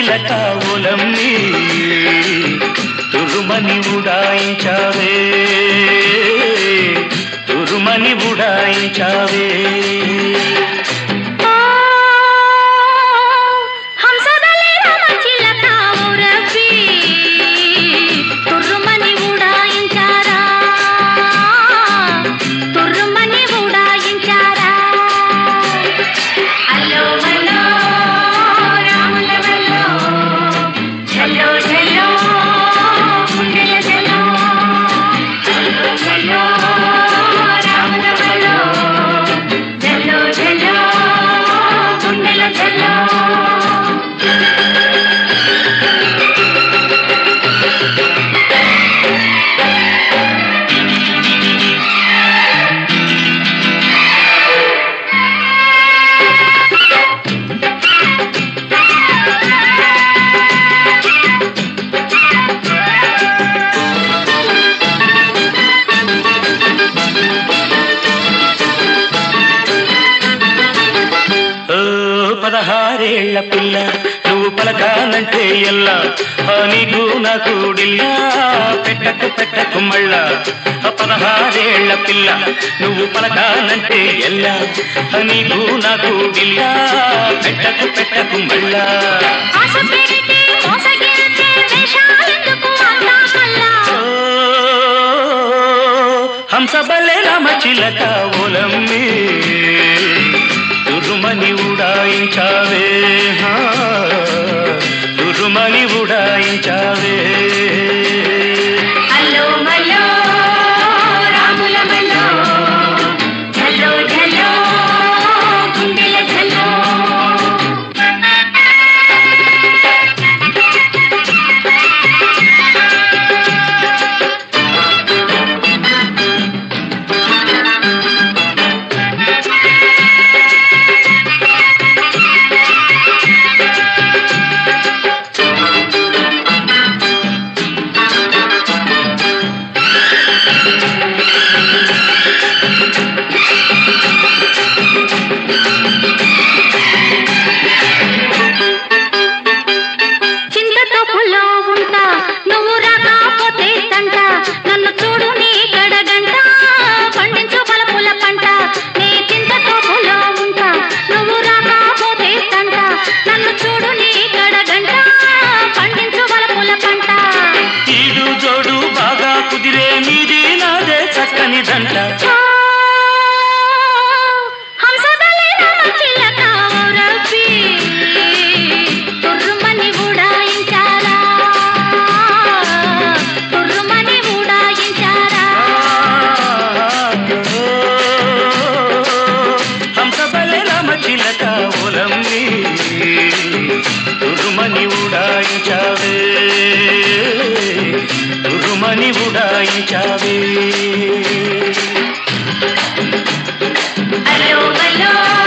చిలక ఒలమ్మి తురుమని ఉడాయించావే తురుమని ఉడాయించావే ఓ హంసదలే రామచిలక ఉరపి తుర్రుమని ఉడాయించారా తుర్రుమని ఉడాయించారా అల్లో మల్లో రాముల వల్లో చల్లో చల్లో గుండెల చల్లో అల్లో చల్లో రాముల వల్లో చల్లో చల్లో గుండెల చల్లో ఓ పదహారేళ్ల పిల్ల నువ్వు పలకానంటే ఎల్లా ఆ నీకు నాకు డిల్లా పెట్టకు పెట్టకు మళ్ళా ఆ పదహారేళ్ల పిల్ల నువ్వు పలకానంటే ఎల్లా ఆ నీకు నాకు డిల్లా పెట్టకు పెట్టకు మళ్ళా ఆశ పెడితే మోసగిరితే వేషాలెందుకు అంతా మళ్ళా ఓ హంస బలే రామ చిలక ఒలమ్మి తురుమని ఉడాయించావే హా, తురుమని ఉడాయించావే అల్లో మల్లో రాముల మల్లో ఝల్లో ఝల్లో గుండెల ఝల్లో చింతతో పుల్లో ఉంటా నువ్వు రాకపోతే తంట నన్ను చూడు నీ గడగంట పండించు బలపుల పంట నీ చింతతో పుల్లో ఉంటా నువ్వు రాకపోతే తంట నన్ను చూడు నీ గడగంట పండించు బలపుల పంట ఈడు జోడు బాగా కుదిరే నీది నాదే చక్కని దంట ఓ, హంసదలే రామచిలక ఊరపి, తుర్రుమని ఉడాయించారా తుర్రుమని ఉడాయించారా హంస బలే రామ చిలక ఒలమ్మి తురుమని ఉడాయించావే తురుమని ఉడాయించావే అల్లో బల్లో